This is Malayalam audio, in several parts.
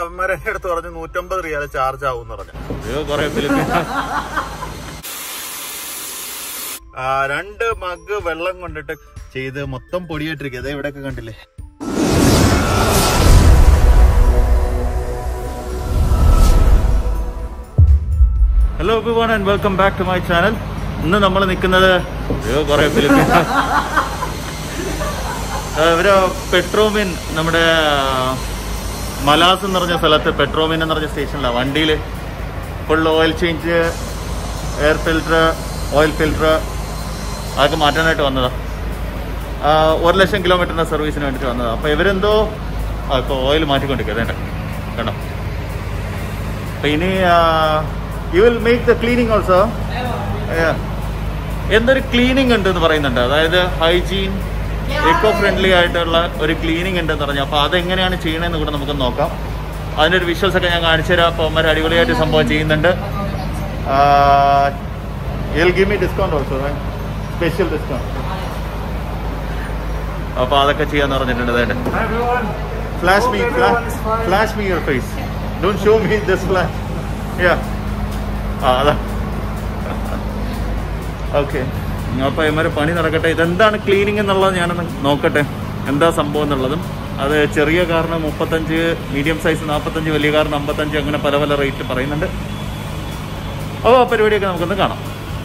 അവന്മാരെ എന്റെ അടുത്ത് പറഞ്ഞു നൂറ്റമ്പത് റിയാൽ ചാർജ് ആവും പറഞ്ഞു അയ്യോ കൊറേ ഫിലിപ്പീൻ ആ, രണ്ട് മഗ് വെള്ളം കൊണ്ടിട്ട് ചെയ്ത് മൊത്തം പൊടിയിട്ടിരിക്കുക അതെ ഇവിടെയൊക്കെ കണ്ടില്ലേ hello everyone and welcome back to my channel ഇന്ന് നമ്മൾ നിൽക്കുന്നത് അയ്യോ കൊറേ ഫിലിപ്പീൻ ഇവര് പെട്രോമിൻ നമ്മുടെ മലാസ് എന്ന് പറഞ്ഞ സ്ഥലത്ത് പെട്രോമിൻ എന്ന് പറഞ്ഞ സ്റ്റേഷനിലാണ് വണ്ടിയിൽ full oil change air filter oil filter അതൊക്കെ മാറ്റാനായിട്ട് വന്നതാണ് ഒരു ലക്ഷം കിലോമീറ്ററിൻ്റെ സർവീസിന് വേണ്ടിയിട്ട് വന്നതാണ് അപ്പോൾ ഇവരെന്തോ ആ ഇപ്പോൾ ഓയിൽ മാറ്റിക്കൊണ്ടിരിക്കുക അതേണ്ട കണ്ടോ അപ്പോൾ ഇനി you will make the cleaning also എന്തൊരു ക്ലീനിങ് ഉണ്ട് എന്ന് പറയുന്നുണ്ട് അതായത് ഹൈജീൻ എക്കോ ഫ്രണ്ട്ലി ആയിട്ടുള്ള ഒരു ക്ലീനിങ് ഉണ്ടെന്ന് പറഞ്ഞു അപ്പോൾ അതെങ്ങനെയാണ് ചെയ്യണമെന്ന് കൂടെ നമുക്ക് നോക്കാം അതിൻ്റെ ഒരു വിഷ്വൽസ് ഒക്കെ ഞാൻ കാണിച്ചു തരാം അപ്പോൾ അവന്മാർ അടിപൊളിയായിട്ട് സംഭവം ചെയ്യുന്നുണ്ട് you give me discount also special discount അപ്പോൾ അതൊക്കെ ചെയ്യാന്ന് പറഞ്ഞിട്ടുണ്ട് അതെ flash me flash me your face don't show me this flash yeah ആ അതാ ഓക്കെ അപ്പോൾ ഇവന്മാർ പണി നടക്കട്ടെ ഇതെന്താണ് ക്ലീനിങ് എന്നുള്ളത് ഞാനൊന്ന് നോക്കട്ടെ എന്താ സംഭവം എന്നുള്ളതും അത് ചെറിയ കാറിന് മുപ്പത്തഞ്ച് മീഡിയം സൈസ് നാൽപ്പത്തഞ്ച് വലിയ കാറിന് അമ്പത്തഞ്ച് അങ്ങനെ പല പല റേറ്റ് പറയുന്നുണ്ട് അപ്പോൾ ആ പരിപാടിയൊക്കെ നമുക്കൊന്ന് കാണാം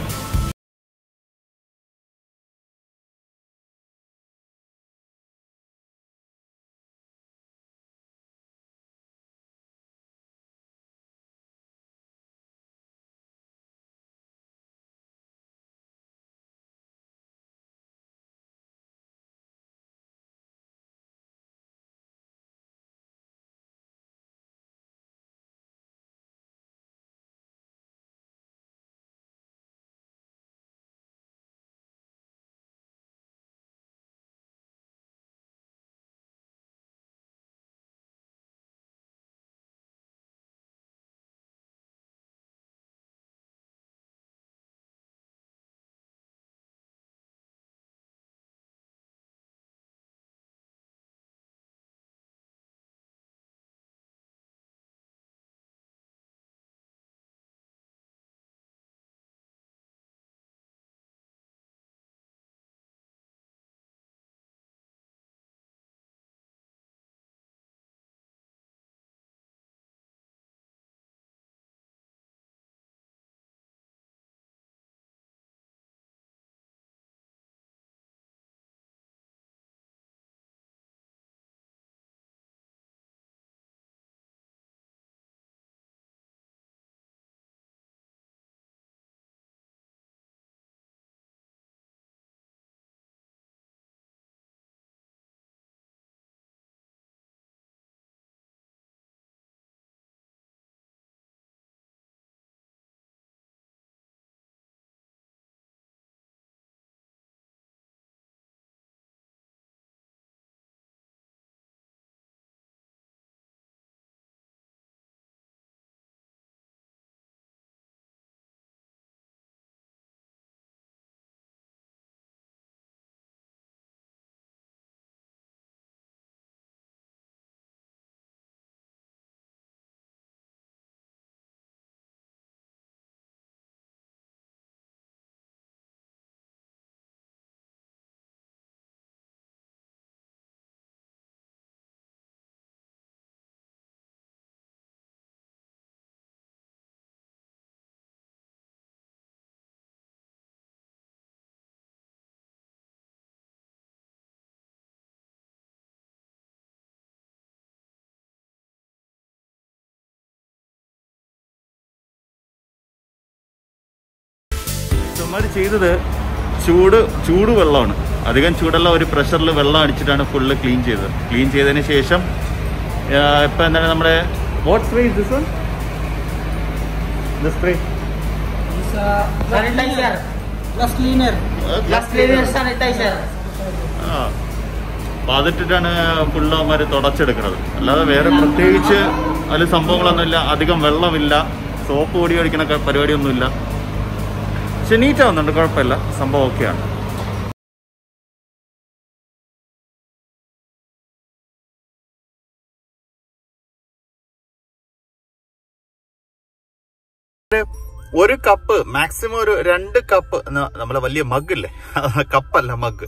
ഇവന്മാർ ചെയ്തത് ചൂട് ചൂട് വെള്ളമാണ് അധികം ചൂടുള്ള ഒരു പ്രഷറിൽ വെള്ളം അടിച്ചിട്ടാണ് ഫുള്ള് ക്ലീൻ ചെയ്തത് ക്ലീൻ ചെയ്തതിന് ശേഷം ആ, ഇപ്പൊ എന്താണ് നമ്മുടെ what spray is this one this spray It's uh, sanitizer plus cleaner. Plus cleaner sanitizer. ആ അപ്പൊ അതിട്ടിട്ടാണ് ഫുള്ള് അവന്മാർ തുടച്ചെടുക്കുന്നത് അല്ലാതെ വേറെ പ്രത്യേകിച്ച് അതിൽ സംഭവങ്ങളൊന്നുമില്ല അധികം വെള്ളമില്ല സോപ്പ് പൊടി അടിക്കണ പരിപാടിയൊന്നുമില്ല പക്ഷെ നീറ്റാവുന്നുണ്ട് കുഴപ്പമില്ല സംഭവം ഓക്കെയാണ് ഒരു കപ്പ് മാക്സിമം ഒരു രണ്ട് കപ്പ് നമ്മളെ വലിയ മഗ് ഇല്ലേ കപ്പല്ല മഗ്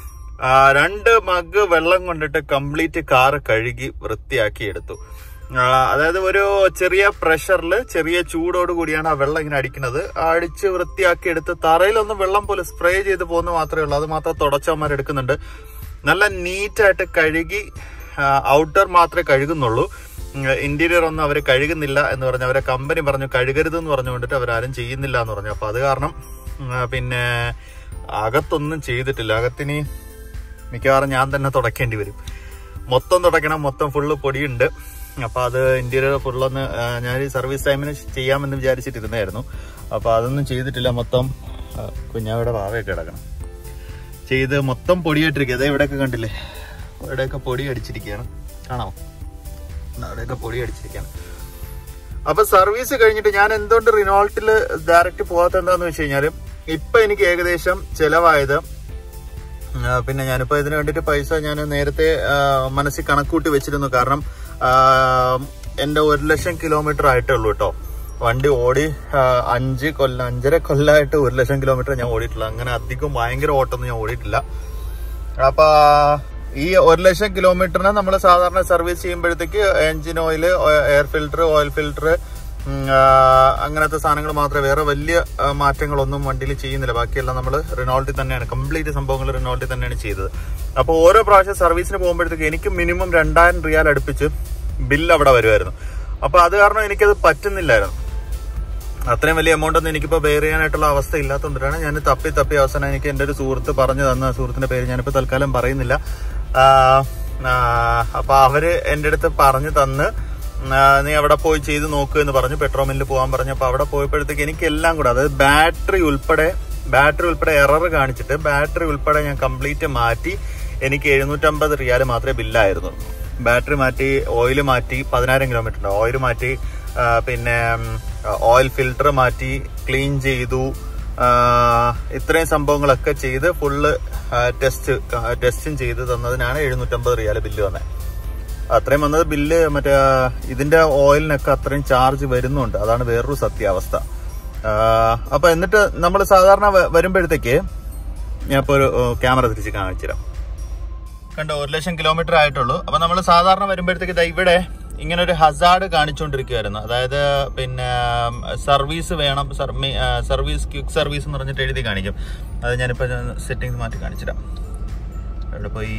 രണ്ട് മഗ് വെള്ളം കൊണ്ടിട്ട് കംപ്ലീറ്റ് കാറ് കഴുകി വൃത്തിയാക്കി എടുത്തു ആ, അതായത് ഒരു ചെറിയ പ്രഷറിൽ ചെറിയ ചൂടോട് കൂടിയാണ് ആ വെള്ളം ഇങ്ങനെ അടിക്കുന്നത് അടിച്ച് വൃത്തിയാക്കി എടുത്ത് തറയിലൊന്നും വെള്ളം പോലെ സ്പ്രേ ചെയ്ത് പോകുന്ന മാത്രമേ ഉള്ളൂ അത് മാത്രം തുടച്ചവന്മാർ എടുക്കുന്നുണ്ട് നല്ല നീറ്റായിട്ട് കഴുകി ഔട്ടർ മാത്രമേ കഴുകുന്നുള്ളൂ ഇന്റീരിയർ ഒന്നും അവർ കഴുകുന്നില്ല എന്ന് പറഞ്ഞു അവരെ കമ്പനി പറഞ്ഞു കഴുകരുത് എന്ന് പറഞ്ഞുകൊണ്ടിട്ട് അവരാരും ചെയ്യുന്നില്ല എന്ന് പറഞ്ഞു അപ്പൊ അത് കാരണം ഉം, ആ, പിന്നെ അകത്തൊന്നും ചെയ്തിട്ടില്ല അകത്തിനി മിക്കവാറും ഞാൻ തന്നെ തുടക്കേണ്ടി വരും മൊത്തം തുടയ്ക്കണം മൊത്തം ഫുള്ള് പൊടിയുണ്ട് അപ്പൊ അത് ഇന്റീരിയർ ഫുള്ളൊന്ന് ആ, ഞാൻ ഈ സർവീസ് ടൈമിന് ചെയ്യാമെന്ന് വിചാരിച്ചിട്ടിരുന്നായിരുന്നു അപ്പൊ അതൊന്നും ചെയ്തിട്ടില്ല മൊത്തം ആ, കുഞ്ഞാവിടെ വാവയൊക്കെ കിടക്കണം ചെയ്ത് മൊത്തം പൊടിയായിട്ടിരിക്കുക അതെ ഇവിടെയൊക്കെ കണ്ടില്ലേ ഇവിടെയൊക്കെ പൊടി അടിച്ചിരിക്കുകയാണ് കാണാമോ ദാ അവിടെയൊക്കെ പൊടി അടിച്ചിരിക്കുകയാണ് അപ്പൊ സർവീസ് കഴിഞ്ഞിട്ട് ഞാൻ എന്തുകൊണ്ട് റിനോൾട്ടിൽ ഡയറക്റ്റ് പോകാത്ത എന്താന്ന് വെച്ച് കഴിഞ്ഞാല് ഇപ്പൊ എനിക്ക് ഏകദേശം ചെലവായത് ആ, പിന്നെ ഞാനിപ്പോ ഇതിന് വേണ്ടിട്ട് പൈസ ഞാൻ നേരത്തെ ആ, മനസ്സിൽ കണക്കൂട്ടി വെച്ചിരുന്നു കാരണം ആ, എന്റെ ഒരു ലക്ഷം കിലോമീറ്റർ ആയിട്ടേ ഉള്ളൂ കേട്ടോ വണ്ടി ഓടി ആ, അഞ്ച് കൊല്ലം അഞ്ചര കൊല്ലമായിട്ട് ഒരു ലക്ഷം കിലോമീറ്റർ ഞാൻ ഓടിയിട്ടില്ല അങ്ങനെ അധികം ഭയങ്കര ഓട്ടമൊന്നും ഞാൻ ഓടിയിട്ടില്ല അപ്പൊ ഈ ഒരു ലക്ഷം കിലോമീറ്ററിന് നമ്മൾ സാധാരണ സർവീസ് ചെയ്യുമ്പോഴത്തേക്ക് engine oil air filter oil filter അങ്ങനത്തെ സാധനങ്ങൾ മാത്രമേ വേറെ വലിയ ആ, മാറ്റങ്ങളൊന്നും വണ്ടിയിൽ ചെയ്യുന്നില്ല ബാക്കിയെല്ലാം നമ്മൾ റിനോൾട്ടിൽ തന്നെയാണ് കംപ്ലീറ്റ് സംഭവങ്ങൾ റിനോൾട്ടിൽ തന്നെയാണ് ചെയ്തത് അപ്പോൾ ഓരോ പ്രാവശ്യം സർവീസിന് പോകുമ്പോഴത്തേക്ക് എനിക്ക് മിനിമം രണ്ടായിരം റിയാൽ അടുപ്പിച്ച് ബില്ല് അവിടെ വരുമായിരുന്നു അപ്പൊ അത് കാരണം എനിക്കത് പറ്റുന്നില്ലായിരുന്നു അത്രയും വലിയ എമൗണ്ട് ഒന്നും എനിക്കിപ്പോ ബെയർ ചെയ്യാനായിട്ടുള്ള അവസ്ഥ ഇല്ലാത്തതുകൊണ്ടാണ് ഞാൻ തപ്പി തപ്പി അവസാനം എനിക്ക് എന്റെ ഒരു സുഹൃത്ത് പറഞ്ഞു തന്ന ആ സുഹൃത്തിന്റെ പേര് ഞാനിപ്പോ തൽക്കാലം പറയുന്നില്ല ആ, ആ, അപ്പൊ അവര് എന്റെ അടുത്ത് പറഞ്ഞു തന്ന് ആ, നീ അവിടെ പോയി ചെയ്ത് നോക്ക് എന്ന് പറഞ്ഞു പെട്രോൾ മില്ലിൽ പോകാൻ പറഞ്ഞു അപ്പൊ അവിടെ പോയപ്പോഴത്തേക്ക് എനിക്ക് എല്ലാം കൂടെ അതായത് ബാറ്ററി ഉൾപ്പെടെ ബാറ്ററി ഉൾപ്പെടെ എറർ കാണിച്ചിട്ട് ബാറ്ററി ഉൾപ്പെടെ ഞാൻ കംപ്ലീറ്റ് മാറ്റി എനിക്ക് എഴുന്നൂറ്റമ്പത് റിയാൽ മാത്രമേ ബില്ലായിരുന്നു ബാറ്ററി മാറ്റി ഓയിൽ മാറ്റി പതിനായിരം കിലോമീറ്റർ ഉണ്ട് ഓയിൽ മാറ്റി ആ, പിന്നെ ഓയിൽ ഫിൽട്ടർ മാറ്റി ക്ലീൻ ചെയ്തു ആ, ഇത്രയും സംഭവങ്ങളൊക്കെ ചെയ്ത് ഫുള്ള് ടെസ്റ്റ് ടെസ്റ്റും ചെയ്ത് തന്നതിനാണ് എഴുന്നൂറ്റമ്പത് റിയാൽ ബില്ല് വന്നത് അത്രയും വന്നത് ബില്ല് മറ്റേ ആ, ഇതിന്റെ ഓയിലിനൊക്കെ അത്രയും ചാർജ് വരുന്നുണ്ട് അതാണ് വേറൊരു സത്യാവസ്ഥ ആ, അപ്പൊ എന്നിട്ട് നമ്മൾ സാധാരണ വ- വരുമ്പോഴത്തേക്ക് ഞാൻ ഇപ്പോൾ ഒരു ക്യാമറ തിരിച്ച് കാണിച്ചു തരാം കണ്ടോ ഒരു ലക്ഷം കിലോമീറ്റർ ആയിട്ടുള്ളൂ അപ്പൊ നമ്മൾ സാധാരണ വരുമ്പോഴത്തേക്ക് ദാ ഇവിടെ ഇങ്ങനെ ഒരു ഹസാർഡ് കാണിച്ചുകൊണ്ടിരിക്കുകയായിരുന്നു അതായത് പിന്നെ സർവീസ് വേണം സർമി- ആ, സർവീസ് ക്വിക്ക് സർവീസ് എന്ന് പറഞ്ഞിട്ട് എഴുതി കാണിക്കും അത് ഞാനിപ്പോ സെറ്റിംഗ്സ് മാറ്റി കാണിച്ചിടാം ഇവിടെ പോയി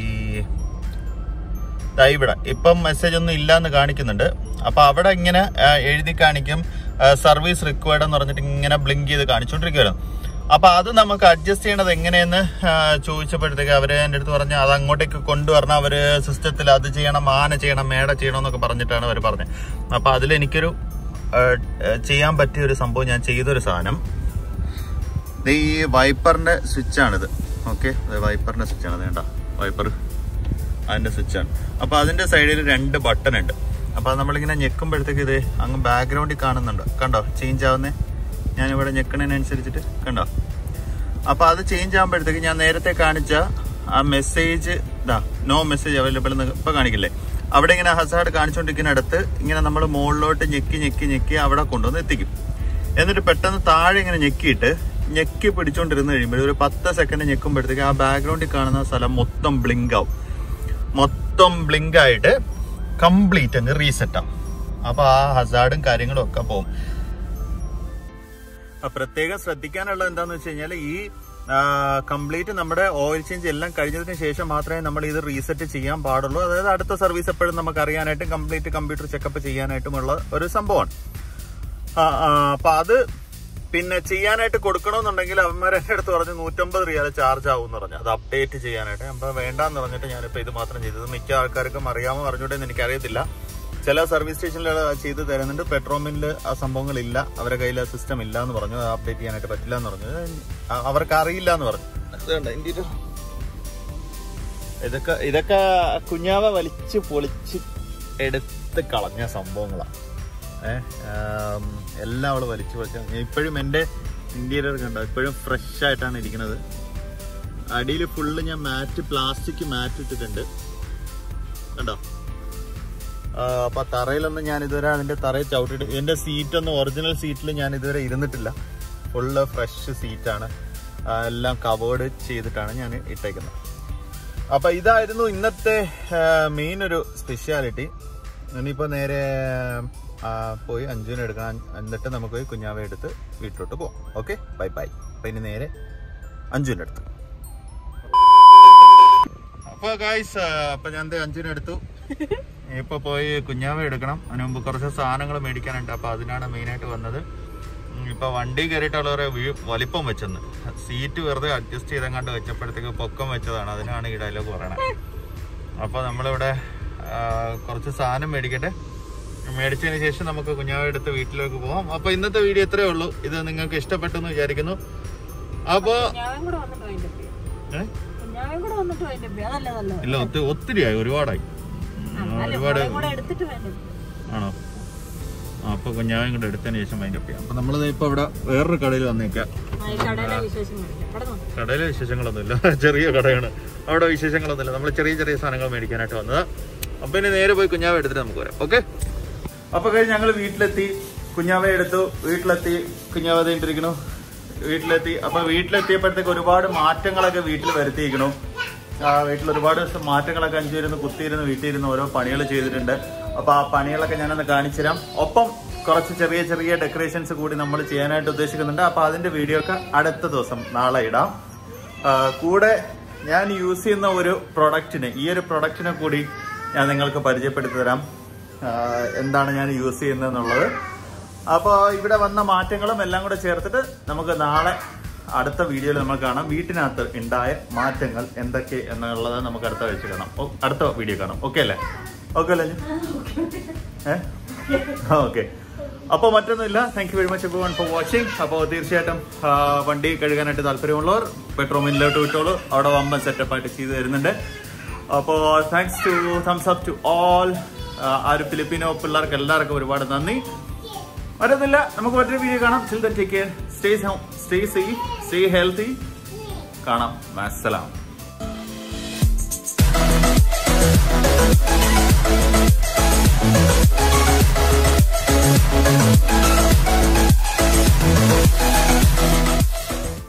ദാ ഇവിടെ ഇപ്പം മെസ്സേജ് ഒന്നും ഇല്ല എന്ന് കാണിക്കുന്നുണ്ട് അപ്പൊ അവിടെ ഇങ്ങനെ ആ, എഴുതി കാണിക്കും സർവീസ് റിക്വയർഡ് എന്ന് പറഞ്ഞിട്ട് ഇങ്ങനെ ബ്ലിങ്ക് ചെയ്ത് കാണിച്ചുകൊണ്ടിരിക്കുകയായിരുന്നു അപ്പൊ അത് നമുക്ക് അഡ്ജസ്റ്റ് ചെയ്യണത് എങ്ങനെയെന്ന് ആ, ചോദിച്ചപ്പോഴത്തേക്ക് അവര് എൻ്റെ അടുത്ത് പറഞ്ഞു അത് അങ്ങോട്ടേക്ക് കൊണ്ടുവരണം അവര് സിസ്റ്റത്തിൽ അത് ചെയ്യണം ആന ചെയ്യണം മേട ചെയ്യണം എന്നൊക്കെ പറഞ്ഞിട്ടാണ് അവർ പറഞ്ഞത് അപ്പൊ അതിൽ എനിക്കൊരു ആ, ചെയ്യാൻ പറ്റിയ ഒരു സംഭവം ഞാൻ ചെയ്തൊരു സാധനം ഇത് ഈ വൈപ്പറിന്റെ സ്വിച്ചാണിത് ഓക്കെ വൈപ്പറിന്റെ സ്വിച്ചാണ് വേണ്ട വൈപ്പർ അതിന്റെ സ്വിച്ചാണ് അപ്പൊ അതിന്റെ സൈഡിൽ രണ്ട് ബട്ടൺ ഉണ്ട് അപ്പൊ അത് നമ്മളിങ്ങനെ ഞെക്കുമ്പോഴത്തേക്ക് ഇത് അങ്ങ് ബാക്ക്ഗ്രൗണ്ടിൽ കാണുന്നുണ്ട് കണ്ടോ ചേഞ്ച് ആവുന്നേ ഞാനിവിടെ ഞെക്കണതിനനുസരിച്ചിട്ട് കണ്ടോ അപ്പൊ അത് ചേഞ്ച് ആകുമ്പോഴത്തേക്ക് ഞാൻ നേരത്തെ കാണിച്ച ആ മെസ്സേജ് ഇതാ നോ മെസ്സേജ് അവൈലബിൾ എന്ന് ഇപ്പൊ കാണിക്കില്ലേ അവിടെ ഇങ്ങനെ ഹസാർഡ് കാണിച്ചുകൊണ്ടിരിക്കുന്ന അടുത്ത് ഇങ്ങനെ നമ്മൾ മുകളിലോട്ട് ഞെക്കി ഞെക്കി ഞെക്കി അവിടെ കൊണ്ടുവന്ന് എത്തിക്കും എന്നിട്ട് പെട്ടെന്ന് താഴെ ഇങ്ങനെ ഞെക്കിയിട്ട് ഞെക്കി പിടിച്ചോണ്ടിരുന്ന് കഴിയുമ്പോൾ ഒരു പത്ത് സെക്കൻഡ് ഞെക്കുമ്പോഴത്തേക്ക് ആ ബാക്ക്ഗ്രൗണ്ടിൽ കാണുന്ന സ്ഥലം മൊത്തം ബ്ലിങ്ക് ആവും മൊത്തം ബ്ലിങ്ക് ആയിട്ട് കംപ്ലീറ്റ് അങ്ങ് റീസെറ്റ് ആവും അപ്പൊ ആ ഹസാർഡും കാര്യങ്ങളും ഒക്കെ പോകും ആ, പ്രത്യേകം ശ്രദ്ധിക്കാനുള്ളത് എന്താന്ന് വെച്ച് കഴിഞ്ഞാൽ ഈ കംപ്ലീറ്റ് നമ്മുടെ ഓയിൽ ചേഞ്ച് എല്ലാം കഴിഞ്ഞതിന് ശേഷം മാത്രമേ നമ്മൾ ഇത് റീസെറ്റ് ചെയ്യാൻ പാടുള്ളൂ അതായത് അടുത്ത സർവീസ് എപ്പോഴും നമുക്ക് അറിയാനായിട്ടും കംപ്ലീറ്റ് കമ്പ്യൂട്ടർ ചെക്കപ്പ് ചെയ്യാനായിട്ടുമുള്ള ഒരു സംഭവമാണ് ആ, ആ, അപ്പൊ അത് പിന്നെ ചെയ്യാനായിട്ട് കൊടുക്കണമെന്നുണ്ടെങ്കിൽ അവന്മാർ എന്റെ അടുത്ത് പറഞ്ഞു നൂറ്റമ്പത് റിയാൽ ചാർജ് ആവും എന്ന് പറഞ്ഞു അത് അപ്ഡേറ്റ് ചെയ്യാനായിട്ട് അപ്പൊ വേണ്ടാന്ന് പറഞ്ഞിട്ട് ഞാനിപ്പോ ഇത് മാത്രം ചെയ്തത് മിക്ക ആൾക്കാർക്കും അറിയാമോ അറിഞ്ഞൂടെ എന്ന് എനിക്കറിയത്തില്ല ചില സർവീസ് സ്റ്റേഷനിൽ ചെയ്ത് തരുന്നുണ്ട് പെട്രോമിനിൽ ആ സംഭവങ്ങളില്ല അവരുടെ കയ്യിൽ ആ സിസ്റ്റം ഇല്ല എന്ന് പറഞ്ഞു അത് അപ്ഡേറ്റ് ചെയ്യാനായിട്ട് പറ്റില്ല എന്ന് പറഞ്ഞു ആ, അവർക്ക് അറിയില്ല എന്ന് പറഞ്ഞു അതുകൊണ്ട് ഇന്ത്യയിൽ ഇതൊക്കെ ഇതൊക്കെ കുഞ്ഞാവ വലിച്ച് പൊളിച്ച് എടുത്ത് കളഞ്ഞ സംഭവങ്ങളാണ് ഏഹ് എല്ലാം അവള് വലിച്ചു പൊളിച്ച ഇപ്പോഴും എൻ്റെ ഇന്റീരിയർ കണ്ടോ ഇപ്പോഴും ഫ്രഷ് ആയിട്ടാണ് ഇരിക്കുന്നത് അടിയിൽ ഫുള്ള് ഞാൻ മാറ്റ് പ്ലാസ്റ്റിക് മാറ്റ് ഇട്ടിട്ടുണ്ട് കണ്ടോ ആ, അപ്പൊ തറയിലൊന്നും ഞാൻ ഇതുവരെ അതിന്റെ തറയിൽ ചവിട്ടിട്ട് എന്റെ സീറ്റ് ഒന്നും ഒറിജിനൽ സീറ്റിൽ ഞാൻ ഇതുവരെ ഇരുന്നിട്ടില്ല ഫുള്ള് ഫ്രഷ് സീറ്റാണ് എല്ലാം കവേർഡ് ചെയ്തിട്ടാണ് ഞാൻ ഇട്ടേക്കുന്നത് അപ്പൊ ഇതായിരുന്നു ഇന്നത്തെ മെയിൻ ഒരു സ്പെഷ്യാലിറ്റി ഇനിയിപ്പോ നേരെ ആ, പോയി അഞ്ജുവിനെ എടുക്കണം എന്നിട്ട് നമുക്ക് പോയി കുഞ്ഞാവെ എടുത്ത് വീട്ടിലോട്ട് പോവാം ഓക്കെ ബൈ ബൈ അപ്പൊ ഇനി നേരെ അഞ്ജുവിന്റെ അടുത്ത് അപ്പൊ ഗായ്സ് അപ്പൊ ഞാൻ ദേ അഞ്ജുവിനെ എടുത്തു ഇപ്പൊ പോയി കുഞ്ഞാവെ എടുക്കണം അതിന് മുമ്പ് കുറച്ച് സാധനങ്ങൾ മേടിക്കാനുണ്ട് അപ്പൊ അതിനാണ് മെയിനായിട്ട് വന്നത് ഉം, ഇപ്പൊ വണ്ടി കയറിയിട്ടുള്ളവരെ വീ- വലിപ്പം വെച്ചെന്ന് സീറ്റ് വെറുതെ അഡ്ജസ്റ്റ് ചെയ്തെങ്ങാണ്ട് വെച്ചപ്പോഴത്തേക്ക് പൊക്കം വെച്ചതാണ് അതിനാണ് ഈ ഡയലോഗ് പറയണത് അപ്പൊ നമ്മളിവിടെ ആ, കുറച്ച് സാധനം മേടിക്കട്ടെ മേടിച്ചതിന് ശേഷം നമുക്ക് കുഞ്ഞാവെ എടുത്ത് വീട്ടിലേക്ക് പോവാം അപ്പൊ ഇന്നത്തെ വീഡിയോ ഇത്രയേ ഉള്ളൂ ഇത് നിങ്ങൾക്ക് ഇഷ്ടപ്പെട്ടെന്ന് വിചാരിക്കുന്നു അപ്പോ കുഞ്ഞാവൻ കൂടെ വന്നിട്ട് അതിന്റെ ഏ? കുഞ്ഞാവൻ കൂടെ വന്നിട്ട് അതിന്റെ അതല്ല നല്ലത് ഇല്ല ഒത്തിരി ഒത്തിരിയായി ഒരുപാടായി ഉം, ഒരുപാട് കൂടെ എടുത്തിട്ട് വേണ്ടത് ആണോ ആ, അപ്പൊ കുഞ്ഞാവയും കൂടെ എടുത്തതിന് ശേഷം അതിന്റെ ചെയ്യാം അപ്പൊ നമ്മളിത് ഇപ്പൊ ഇവിടെ വേറൊരു കടയിൽ വന്നേക്കാം ആ, ഈ കടയിലെ വിശേഷം കാണിക്കാം അവിടെ നോക്ക്. കടയിലെ വിശേഷങ്ങളൊന്നുമില്ല ചെറിയ കടയാണ് അവിടെ വിശേഷങ്ങളൊന്നുമില്ല നമ്മൾ ചെറിയ ചെറിയ സാധനങ്ങൾ മേടിക്കാനായിട്ട് വന്നത് അപ്പൊ ഇനി നേരെ പോയി കുഞ്ഞാവ എടുത്തിട്ട് നമുക്ക് വരാം ഓക്കെ അപ്പൊ കഴിഞ്ഞ് ഞങ്ങൾ വീട്ടിലെത്തി കുഞ്ഞാവ എടുത്തു വീട്ടിലെത്തി കുഞ്ഞാവ ഇട്ടിരിക്കണു വീട്ടിലെത്തി അപ്പൊ വീട്ടിലെത്തിയപ്പോഴത്തേക്ക് ഒരുപാട് മാറ്റങ്ങളൊക്കെ വീട്ടിൽ വരുത്തിയിരിക്കണു ആ വീട്ടിൽ ഒരുപാട് ദിവസം മാറ്റങ്ങളൊക്കെ അഞ്ചിരുന്ന് കുത്തിയിരുന്ന് വീട്ടിലിരുന്ന് ഓരോ പണികൾ ചെയ്തിട്ടുണ്ട് അപ്പൊ ആ പണികളൊക്കെ ഞാനൊന്ന് കാണിച്ചു തരാം ഒപ്പം കുറച്ച് ചെറിയ ചെറിയ ഡെക്കറേഷൻസ് കൂടി നമ്മൾ ചെയ്യാനായിട്ട് ഉദ്ദേശിക്കുന്നുണ്ട് അപ്പൊ അതിന്റെ വീഡിയോ ഒക്കെ അടുത്ത ദിവസം നാളെ ഇടാം ആ, കൂടെ ഞാൻ യൂസ് ചെയ്യുന്ന ഒരു പ്രൊഡക്റ്റിന് ഈ ഒരു പ്രൊഡക്റ്റിനെ കൂടി ഞാൻ നിങ്ങൾക്ക് പരിചയപ്പെടുത്തി തരാം ആ, എന്താണ് ഞാൻ യൂസ് ചെയ്യുന്നത് എന്നുള്ളത് അപ്പോൾ ഇവിടെ വന്ന മാറ്റങ്ങളും എല്ലാം കൂടെ ചേർത്തിട്ട് നമുക്ക് നാളെ അടുത്ത വീഡിയോയിൽ നമ്മൾ കാണാം വീട്ടിനകത്ത് ഉണ്ടായ മാറ്റങ്ങൾ എന്തൊക്കെ എന്നുള്ളത് നമുക്ക് അടുത്ത ആഴ്ച കാണാം ഓ, അടുത്ത വീഡിയോ കാണാം ഓക്കെ അല്ലേ ഓക്കെ അല്ലേ ഏ ഓക്കെ അപ്പോൾ മറ്റൊന്നുമില്ല thank you very much everyone for watching അപ്പോൾ തീർച്ചയായിട്ടും ആ, വണ്ടി കഴുകാനായിട്ട് താല്പര്യമുള്ളവർ പെട്രോൾ മില്ലിലോട്ട് വിട്ടോളൂ അവിടെ വമ്പൻ സെറ്റപ്പ് ആയിട്ട് ചെയ്തു തരുന്നുണ്ട് അപ്പോൾ thanks to thumbs up to all ആ ഒരു ഫിലിപ്പിനോ പിള്ളേർക്ക് എല്ലാവർക്കും ഒരുപാട് നന്ദി മറ്റൊന്നുമില്ല നമുക്ക് മറ്റൊരു വീഡിയോ കാണാം chill then take care stay stay safe stay healthy കാണാം അസ്സലാം